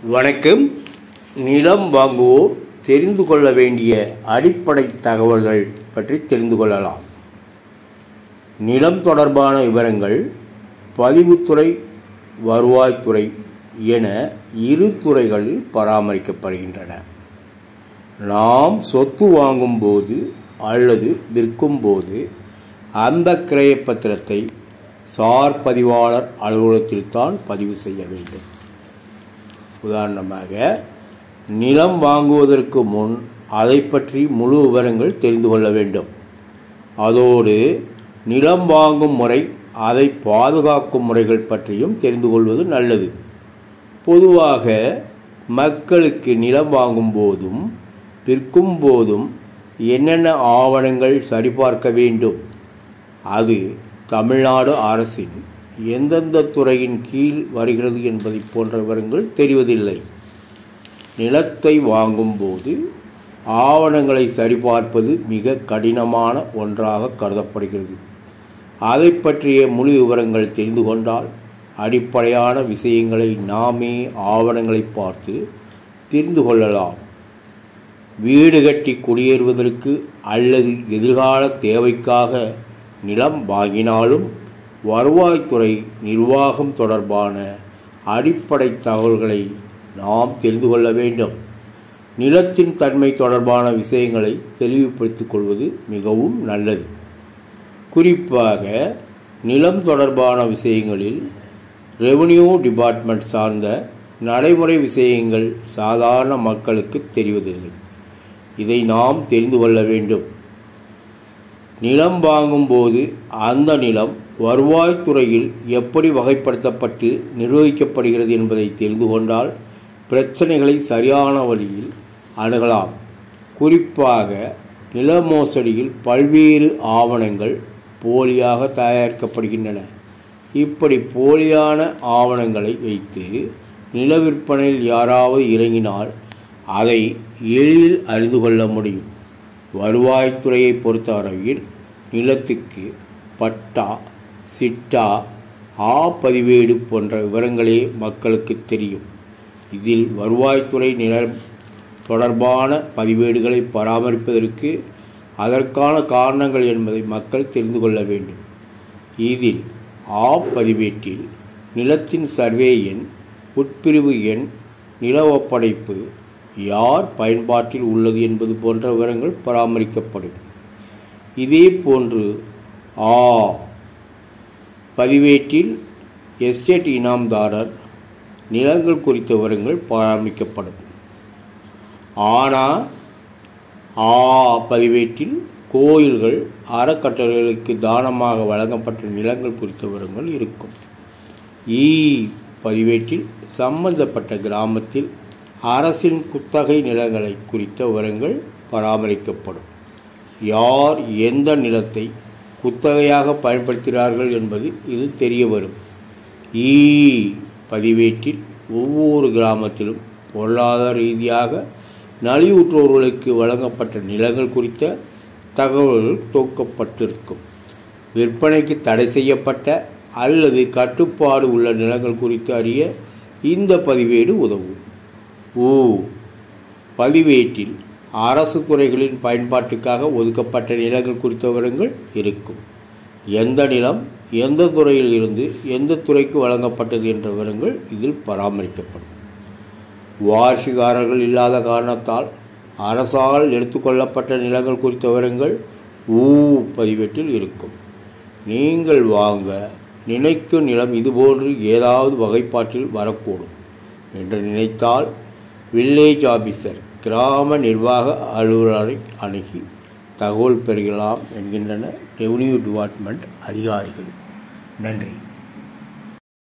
வணக்கம் நிலம் வாங்குவோர் தெரிந்து கொள்ள வேண்டிய அடிப்படை தகவல்கள் பற்றி தெரிந்து கொள்ளலாம் நிலம் தொடர்பான விவரங்கள் பதிவுத்துறை வருவாய்த்துறை என இரு துறைகளில் பராமரிக்கப்படுகின்றன நாம் சொத்து வாங்கும்போது அல்லது விற்கும்போது அந்த கிரய பத்திரத்தை சார் பதிவாளர் அலுவலகத்தில்தான் பதிவு செய்ய வேண்டும் உதாரணமாக நிலம் வாங்குவதற்கு முன் அதை பற்றி முழு விவரங்கள் தெரிந்து கொள்ள வேண்டும் அதோடு நிலம் வாங்கும் முறை அதை பாதுகாக்கும் முறைகள் பற்றியும் தெரிந்து கொள்வது நல்லது பொதுவாக மக்களுக்கு நிலம் வாங்கும் போதும் விற்கும் போதும் என்னென்ன ஆவணங்கள் சரிபார்க்க வேண்டும் அது தமிழ்நாடு அரசின் எந்தெந்த துறையின் கீழ் வருகிறது என்பதை போன்ற விவரங்கள் தெரிவதில்லை நிலத்தை வாங்கும்போது ஆவணங்களை சரிபார்ப்பது மிக கடினமான ஒன்றாக கருதப்படுகிறது அதை பற்றிய முழு விவரங்கள் தெரிந்து கொண்டால் அடிப்படையான விஷயங்களை நாமே ஆவணங்களை பார்த்து தெரிந்து கொள்ளலாம் வீடு கட்டி குடியேறுவதற்கு அல்லது எதிர்கால தேவைக்காக நிலம் வாங்கினாலும் வருவாய்த்துறை நிர்வாகம் தொடர்பான அடிப்படை தகவல்களை நாம் தெரிந்து கொள்ள வேண்டும் நிலத்தின் தன்மை தொடர்பான விஷயங்களை தெளிவுபடுத்திக் கொள்வது மிகவும் நல்லது குறிப்பாக நிலம் தொடர்பான விஷயங்களில் ரெவென்யூ டிபார்ட்மெண்ட் சார்ந்த நடைமுறை விஷயங்கள் சாதாரண மக்களுக்கு தெரிவதில்லை இதை நாம் தெரிந்து கொள்ள வேண்டும் நிலம் வாங்கும்போது அந்த நிலம் வருவாய்த்துறையில் எப்படி வகைப்படுத்தப்பட்டு நிர்வகிக்கப்படுகிறது என்பதை தெரிந்து கொண்டால் பிரச்சனைகளை சரியான வழியில் அணுகலாம் குறிப்பாக நில மோசடியில் பல்வேறு ஆவணங்கள் போலியாக தயாரிக்கப்படுகின்றன இப்படி போலியான ஆவணங்களை வைத்து நில விற்பனையில் யாராவது இறங்கினால் அதை எளிதில் அறிந்து கொள்ள முடியும் வருவாய்த்துறையை பொறுத்தவரையில் நிலத்துக்கு பட்டா சிட்டா ஆ பதிவேடு போன்ற விவரங்களே மக்களுக்கு தெரியும் இதில் வருவாய்த்துறை நில தொடர்பான பதிவேடுகளை பராமரிப்பதற்கு அதற்கான காரணங்கள் என்பதை மக்கள் தெரிந்து கொள்ள வேண்டும் இதில் ஆ பதிவேட்டில் நிலத்தின் சர்வே எண் உட்பிரிவு எண் நில ஒப்படைப்பு யார் பயன்பாட்டில் உள்ளது என்பது போன்ற விவரங்கள் பராமரிக்கப்படும் இதே போன்று ஆ பதிவேட்டில் எஸ்டேட் இனாம்தாரர் நிலங்கள் குறித்த விவரங்கள் பராமரிக்கப்படும் ஆனா ஆ பதிவேட்டில் கோயில்கள் அறக்கட்டளைகளுக்கு தானமாக வழங்கப்பட்ட நிலங்கள் குறித்த விவரங்கள் இருக்கும் ஈ பதிவேட்டில் சம்பந்தப்பட்ட கிராமத்தில் அரசின் குத்தகை நிலங்களை குறித்த விவரங்கள் பராமரிக்கப்படும் யார் எந்த நிலத்தை குத்தகையாக பயன்படுத்துகிறார்கள் என்பது இது தெரிய வரும் ஈ பதிவேட்டில் ஒவ்வொரு கிராமத்திலும் பொருளாதார ரீதியாக நலிவுற்றோர்களுக்கு வழங்கப்பட்ட நிலங்கள் குறித்த தகவல்கள் தொகுக்கப்பட்டிருக்கும் விற்பனைக்கு தடை செய்யப்பட்ட அல்லது கட்டுப்பாடு உள்ள நிலங்கள் குறித்து அறிய இந்த பதிவேடு உதவும் ஊ பதிவேட்டில் அரசு துறைகளின் பயன்பாட்டுக்காக ஒதுக்கப்பட்ட நிலங்கள் குறித்த விவரங்கள் இருக்கும் எந்த நிலம் எந்த துறையில் இருந்து எந்த துறைக்கு வழங்கப்பட்டது என்ற விவரங்கள் இதில் பராமரிக்கப்படும் வாரிசுதாரர்கள் இல்லாத காரணத்தால் அரசால் எடுத்துக்கொள்ளப்பட்ட நிலங்கள் குறித்த விவரங்கள் ஊ பதிவேட்டில் இருக்கும் நீங்கள் வாங்க நினைக்கும் நிலம் இதுபோன்று ஏதாவது வகைப்பாட்டில் வரக்கூடும் என்று நினைத்தால் வில்லேஜ் ஆபீசர் கிராம நிர்வாக அலுவலரை அணுகி தகவல் பெறுகலாம் என்கின்றன ரெவன்யூ டிபார்ட்மெண்ட் அதிகாரிகள் நன்றி